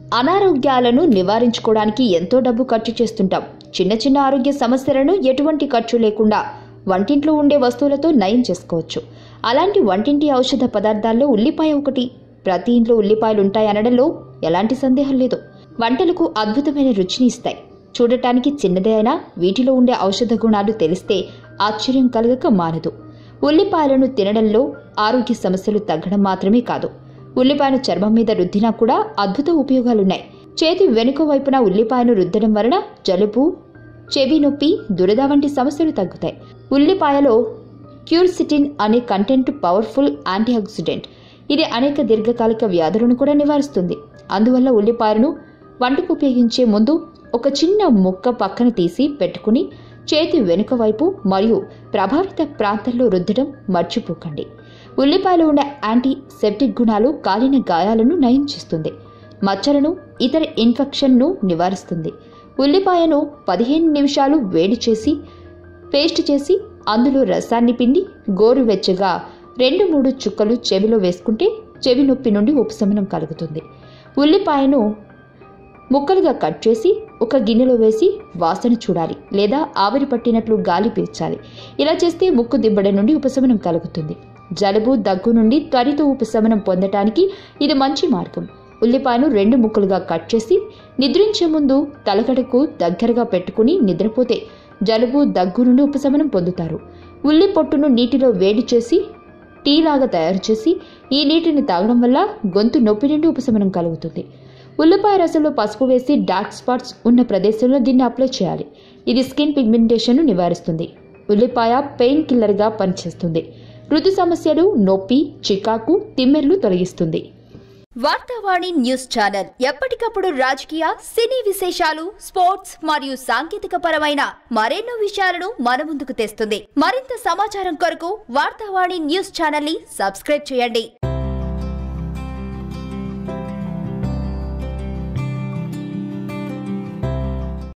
అనారోగ్యాలను నివారించుకోవడానికి ఎంతో డబ్బు ఖర్చు చేస్తుంటాం చిన్న చిన్న ఆరోగ్య సమస్యలను ఎటువంటి ఖర్చు లేకుండా వంటింట్లో ఉండే వస్తువులతో నయం చేసుకోవచ్చు అలాంటి వంటింటి ఔషధ పదార్థాల్లో ఉల్లిపాయ ఒకటి ప్రతి ఇంట్లో ఉల్లిపాయలు ఉంటాయనడంలో ఎలాంటి సందేహం లేదు వంటలకు అద్భుతమైన రుచిని ఇస్తాయి చూడటానికి చిన్నదే అయినా వీటిలో ఉండే ఔషధ గుణాలు తెలిస్తే ఆశ్చర్యం కలగక మానదు ఉల్లిపాయలను తినడంలో ఆరోగ్య సమస్యలు తగ్గడం మాత్రమే కాదు ఉల్లిపాయను చర్మం మీద రుద్దినా కూడా అద్భుత ఉపయోగాలున్నాయి చేతి వెనుక వైపున ఉల్లిపాయను రుద్దడం వలన జలుబు చెవి నొప్పి దురద వంటి సమస్యలు తగ్గుతాయి ఉల్లిపాయలో క్యూర్సిటిన్ అనే కంటెంట్ పవర్ఫుల్ యాంటీఆక్సిడెంట్ ఇది అనేక దీర్ఘకాలిక వ్యాధులను కూడా నివారిస్తుంది అందువల్ల ఉల్లిపాయలను వంటకు ఉపయోగించే ముందు ఒక చిన్న ముక్క పక్కన తీసి పెట్టుకుని చేతి వెనుక వైపు మరియు ప్రభావిత ప్రాంతాల్లో రుద్దడం మర్చిపోకండి ఉల్లిపాయలో ఉండే యాంటీ సెప్టిక్ గుణాలు కాలిన గాయాలను నయం చేస్తుంది మచ్చలను ఇతర ఇన్ఫెక్షన్ను నివారిస్తుంది ఉల్లిపాయను పదిహేను నిమిషాలు వేడి చేసి పేస్ట్ చేసి అందులో రసాన్ని పిండి గోరువెచ్చగా రెండు మూడు చుక్కలు చెవిలో వేసుకుంటే చెవి నొప్పి నుండి ఉపశమనం కలుగుతుంది ఉల్లిపాయను ముక్కలుగా కట్ చేసి ఒక గిన్నెలో వేసి వాసన చూడాలి లేదా ఆవిరి పట్టినట్లు గాలి పీల్చాలి ఇలా చేస్తే ముక్కు దిబ్బడ నుండి ఉపశమనం కలుగుతుంది జలుబు దగ్గు నుండి త్వరిత ఉపశమనం పొందటానికి ఇది మంచి మార్గం ఉల్లిపాయను రెండు ముక్కలుగా కట్ చేసి నిద్రించే ముందు తలగడకు దగ్గరగా పెట్టుకుని నిద్రపోతే జలుబు దగ్గు నుండి ఉపశమనం పొందుతారు ఉల్లి పొట్టును నీటిలో వేడి చేసి టీలాగా తయారు చేసి ఈ నీటిని తాగడం వల్ల గొంతు నొప్పి నుండి ఉపశమనం కలుగుతుంది ఉల్లిపాయ రసంలో పసుపు వేసి డార్క్ స్పాట్స్ ఉన్న ప్రదేశంలో దీన్ని అప్లై చేయాలి ఇది స్కిన్ పిగ్మెంటేషన్ను నివారిస్తుంది ఉల్లిపాయ పెయిన్ కిల్లర్గా పనిచేస్తుంది ఋతు సమస్యలు నొప్పి చికాకు తిమ్మెర్లు తొలగిస్తుంది వార్తావాణి న్యూస్ ఛానల్ ఎప్పటికప్పుడు రాజకీయ సినీ విశేషాలు స్పోర్ట్స్ మరియు సాంకేతిక పరమైన మరెన్నో విషయాలను మన ముందుకు తెస్తుంది మరింత సమాచారం కొరకు వార్తావాణి న్యూస్ ఛానల్ ని సబ్స్క్రైబ్ చేయండి